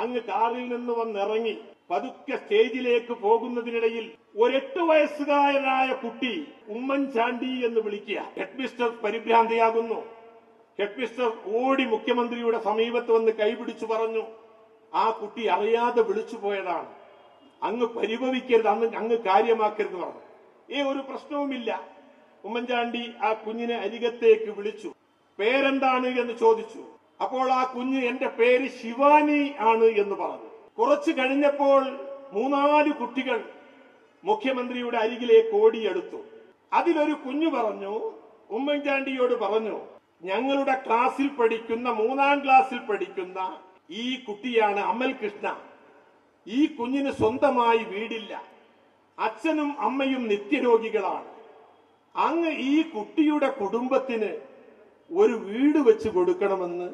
അങ്ങ് കാറിൽ നിന്ന് വന്നിറങ്ങി പതുക്കെ സ്റ്റേജിലേക്ക് പോകുന്നതിനിടയിൽ ഒരെട്ട് വയസ്സുകാരനായ കുട്ടി ഉമ്മൻചാണ്ടി എന്ന് വിളിക്കുക ഹെഡ് മിസ്റ്റർ പരിഭ്രാന്തിയാകുന്നു ഹെഡ് മിസ്റ്റർ ഓടി മുഖ്യമന്ത്രിയുടെ സമീപത്ത് വന്ന് കൈപിടിച്ചു പറഞ്ഞു ആ കുട്ടി അറിയാതെ വിളിച്ചു പോയതാണ് അങ്ങ് പരിഭവിക്കരുത് അന്ന് അങ്ങ് കാര്യമാക്കരുത് പറഞ്ഞു ഏ ഒരു പ്രശ്നവുമില്ല ഉമ്മൻചാണ്ടി ആ കുഞ്ഞിനെ അരികത്തേക്ക് വിളിച്ചു പേരെന്താണ് എന്ന് ചോദിച്ചു അപ്പോൾ ആ കുഞ്ഞ് എന്റെ പേര് ശിവാനി ആണ് എന്ന് പറഞ്ഞു കുറച്ചു കഴിഞ്ഞപ്പോൾ മൂന്നാല് കുട്ടികൾ മുഖ്യമന്ത്രിയുടെ അരികിലേക്ക് ഓടിയെടുത്തു അതിലൊരു കുഞ്ഞു പറഞ്ഞു ഉമ്മൻചാണ്ടിയോട് പറഞ്ഞു ഞങ്ങളുടെ ക്ലാസ്സിൽ പഠിക്കുന്ന മൂന്നാം ക്ലാസ്സിൽ പഠിക്കുന്ന ഈ കുട്ടിയാണ് അമൽ കൃഷ്ണ ഈ കുഞ്ഞിന് സ്വന്തമായി വീടില്ല അച്ഛനും അമ്മയും നിത്യരോഗികളാണ് അങ്ങ് ഈ കുട്ടിയുടെ കുടുംബത്തിന് ഒരു വീട് വെച്ച് കൊടുക്കണമെന്ന്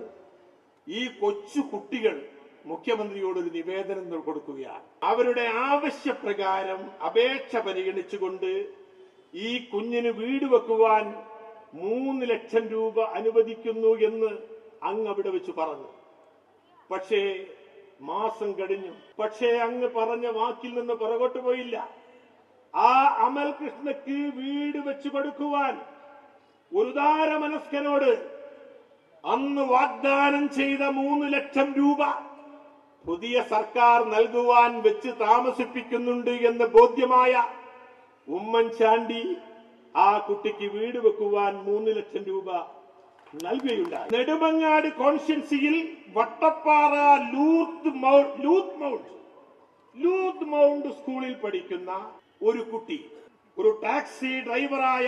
ഈ കൊച്ചു കുട്ടികൾ മുഖ്യമന്ത്രിയോട് ഒരു നിവേദനം കൊടുക്കുകയാണ് അവരുടെ ആവശ്യപ്രകാരം അപേക്ഷ പരിഗണിച്ചുകൊണ്ട് ഈ കുഞ്ഞിന് വീട് വെക്കുവാൻ മൂന്ന് ലക്ഷം രൂപ അനുവദിക്കുന്നു എന്ന് അങ്ങ് അവിടെ വെച്ച് പറഞ്ഞു പക്ഷേ മാസം കഴിഞ്ഞു പക്ഷേ അങ്ങ് പറഞ്ഞ വാക്കിൽ നിന്ന് പുറകോട്ട് പോയില്ല ആ അമൽ കൃഷ്ണയ്ക്ക് വീട് വെച്ചു കൊടുക്കുവാൻ ഒരു ഉദാര മനസ്കനോട് അന്ന് വാഗ്ദാനം ചെയ്ത മൂന്ന് ലക്ഷം രൂപ പുതിയ സർക്കാർ നൽകുവാൻ വെച്ച് താമസിപ്പിക്കുന്നുണ്ട് എന്ന് ബോധ്യമായ ഉമ്മൻചാണ്ടി ആ കുട്ടിക്ക് വീട് വെക്കുവാൻ മൂന്ന് ലക്ഷം രൂപ നൽകുകയുണ്ടായി നെടുമങ്ങാട് കോൺഷ്യൻസിയിൽ Vattappara Lourdes mount- Lourdes mount Lourdes mount സ്കൂളിൽ പഠിക്കുന്ന ഒരു കുട്ടി ഒരു ടാക്സി ഡ്രൈവറായ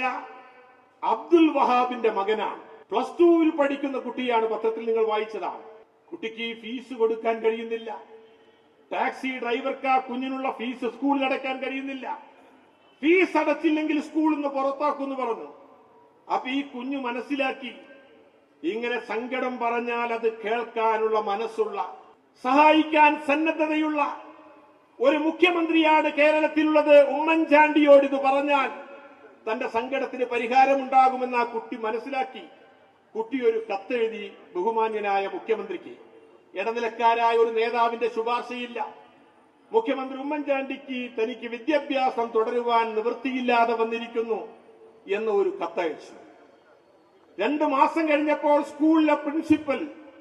അബ്ദുൽ വഹാബിന്റെ മകനാണ് പ്ലസ് ടുവിൽ പഠിക്കുന്ന കുട്ടിയാണ് പത്രത്തിൽ നിങ്ങൾ വായിച്ചതാണ് കുട്ടിക്ക് ഫീസ് കൊടുക്കാൻ കഴിയുന്നില്ല ടാക്സി ഡ്രൈവർക്ക് ആ കുഞ്ഞിനുള്ള ഫീസ് സ്കൂളിൽ അടയ്ക്കാൻ കഴിയുന്നില്ല ഫീസ് അടച്ചില്ലെങ്കിൽ സ്കൂളിൽ നിന്ന് പുറത്താക്കുമെന്ന് പറഞ്ഞു അപ്പൊ ഈ കുഞ്ഞു മനസ്സിലാക്കി ഇങ്ങനെ സങ്കടം പറഞ്ഞാൽ അത് കേൾക്കാനുള്ള മനസ്സുള്ള സഹായിക്കാൻ സന്നദ്ധതയുള്ള ഒരു മുഖ്യമന്ത്രിയാണ് കേരളത്തിലുള്ളത് ഉമ്മൻചാണ്ടിയോട് ഇത് പറഞ്ഞാൽ തന്റെ സങ്കടത്തിന് പരിഹാരമുണ്ടാകുമെന്ന് ആ കുട്ടി മനസ്സിലാക്കി കുട്ടി ഒരു കത്തെഴുതി ബഹുമാന്യനായ മുഖ്യമന്ത്രിക്ക് ഇടനിലക്കാരായ ഒരു നേതാവിന്റെ ശുപാർശയില്ല മുഖ്യമന്ത്രി ഉമ്മൻചാണ്ടിക്ക് തനിക്ക് വിദ്യാഭ്യാസം തുടരുവാൻ നിവൃത്തിയില്ലാതെ വന്നിരിക്കുന്നു എന്ന് ഒരു കത്തയച്ചു രണ്ടു മാസം കഴിഞ്ഞപ്പോൾ സ്കൂളിലെ പ്രിൻസിപ്പൽ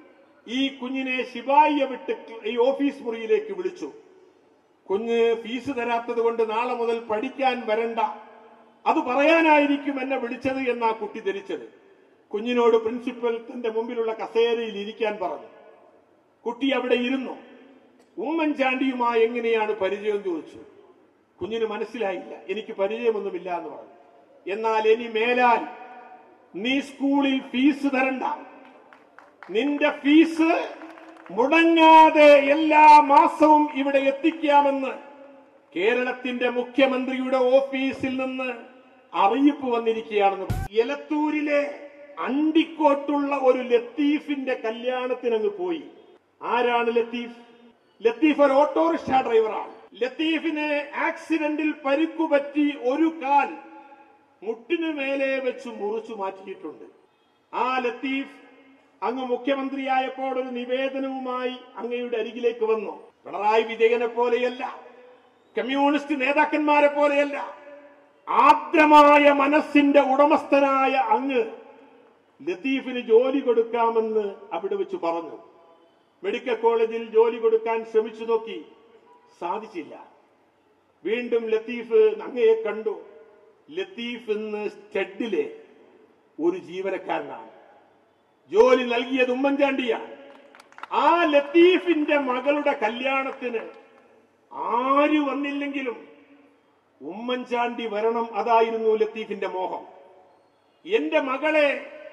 ഈ കുഞ്ഞിനെ ശിവായിയെ വിട്ട് ഈ ഓഫീസ് മുറിയിലേക്ക് വിളിച്ചു കുഞ്ഞ് ഫീസ് തരാത്തത് കൊണ്ട് നാളെ മുതൽ പഠിക്കാൻ വരണ്ട അത് പറയാനായിരിക്കും എന്നെ വിളിച്ചത് എന്നാ കുട്ടി ധരിച്ചത് കുഞ്ഞിനോട് പ്രിൻസിപ്പൽ തന്റെ മുമ്പിലുള്ള കസേരയിൽ ഇരിക്കാൻ പറഞ്ഞു കുട്ടി അവിടെ ഇരുന്നു ഉമ്മൻചാണ്ടിയുമായി എങ്ങനെയാണ് പരിചയം ചോദിച്ചു കുഞ്ഞിന് മനസ്സിലായില്ല എനിക്ക് പരിചയമൊന്നുമില്ല എന്ന് പറഞ്ഞു എന്നാൽ ഇനി മേലാൽ നീ സ്കൂളിൽ ഫീസ് തരണ്ട നിന്റെ ഫീസ് മുടങ്ങാതെ എല്ലാ മാസവും ഇവിടെ എത്തിക്കാമെന്ന് കേരളത്തിന്റെ മുഖ്യമന്ത്രിയുടെ ഓഫീസിൽ നിന്ന് അറിയിപ്പ് വന്നിരിക്കുകയാണെന്ന് എലത്തൂരിലെ അണ്ടിക്കോട്ടുള്ള ഒരു ലത്തീഫിന്റെ കല്യാണത്തിന് അങ്ങ് പോയി ആരാണ് ലത്തീഫ് ലത്തീഫ് ഒരു ഓട്ടോറിക്ഷ ഡ്രൈവറാണ് ലത്തീഫിന് ആക്സിഡന്റിൽ പരിക്കു പറ്റി ഒരു കാൽ മുട്ടിനു മേലെ വെച്ച് മുറിച്ചു മാറ്റിയിട്ടുണ്ട് ആ ലത്തീഫ് അങ്ങ് മുഖ്യമന്ത്രിയായപ്പോൾ ഒരു നിവേദനവുമായി അങ്ങയുടെ അരികിലേക്ക് വന്നു പിണറായി വിജയനെ പോലെയല്ല കമ്മ്യൂണിസ്റ്റ് നേതാക്കന്മാരെ പോലെയല്ല ആർദ്രമായ മനസ്സിന്റെ ഉടമസ്ഥനായ അങ്ങ് ലത്തീഫിന് ജോലി കൊടുക്കാമെന്ന് അവിടെ വെച്ച് പറഞ്ഞു മെഡിക്കൽ കോളേജിൽ ജോലി കൊടുക്കാൻ ശ്രമിച്ചു നോക്കി സാധിച്ചില്ല വീണ്ടും ലത്തീഫ് അങ്ങയെ കണ്ടു ലത്തീഫ് ഇന്ന് സ്റ്റഡിലെ ഒരു ജീവനക്കാരനാണ് ജോലി നൽകിയത് ഉമ്മൻചാണ്ടിയാണ് ആ ലത്തീഫിന്റെ മകളുടെ കല്യാണത്തിന് ആര് വന്നില്ലെങ്കിലും ഉമ്മൻചാണ്ടി വരണം അതായിരുന്നു ലത്തീഫിന്റെ മോഹം എന്റെ മകളെ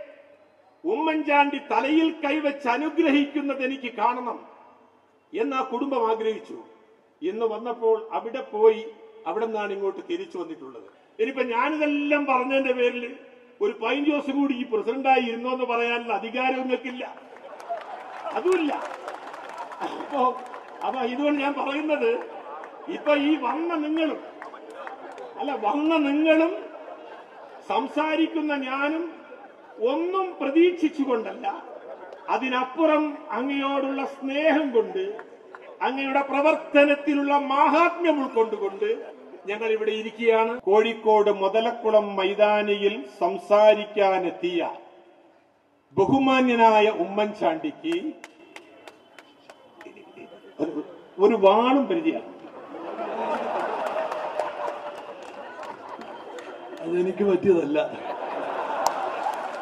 ഉമ്മൻചാണ്ടി തലയിൽ കൈവച്ച് അനുഗ്രഹിക്കുന്നത് എനിക്ക് കാണണം എന്ന് ആ കുടുംബം ആഗ്രഹിച്ചു എന്ന് വന്നപ്പോൾ അവിടെ പോയി അവിടെ നിന്നാണ് ഇങ്ങോട്ട് തിരിച്ചു വന്നിട്ടുള്ളത് ഇനിയിപ്പോ ഞാനിതെല്ലാം പറഞ്ഞതിന്റെ പേരിൽ ഒരു പതിനഞ്ച് ദിവസം കൂടി ഈ പ്രസിഡന്റായി ഇരുന്നോ എന്ന് പറയാനുള്ള അധികാരം നിങ്ങൾക്കില്ല അതുമില്ല അപ്പോ അപ്പൊ ഇതുകൊണ്ട് ഞാൻ പറയുന്നത് ഇപ്പൊ ഈ വന്ന നിങ്ങളും അല്ല വന്ന നിങ്ങളും സംസാരിക്കുന്ന ഞാനും ഒന്നും പ്രതീക്ഷിച്ചുകൊണ്ടല്ല അതിനപ്പുറം അങ്ങയോടുള്ള സ്നേഹം കൊണ്ട് അങ്ങയുടെ പ്രവർത്തനത്തിലുള്ള മാഹാത്മ്യം ഉൾക്കൊണ്ടുകൊണ്ട് ഞങ്ങൾ ഇവിടെ ഇരിക്കുകയാണ് കോഴിക്കോട് മുതലക്കുളം മൈതാനിയിൽ സംസാരിക്കാനെത്തിയ ബഹുമാന്യനായ ഉമ്മൻചാണ്ടിക്ക് ഒരു- ഒരു വാളും പരിചയമാണ് അതെനിക്ക് പറ്റിയതല്ല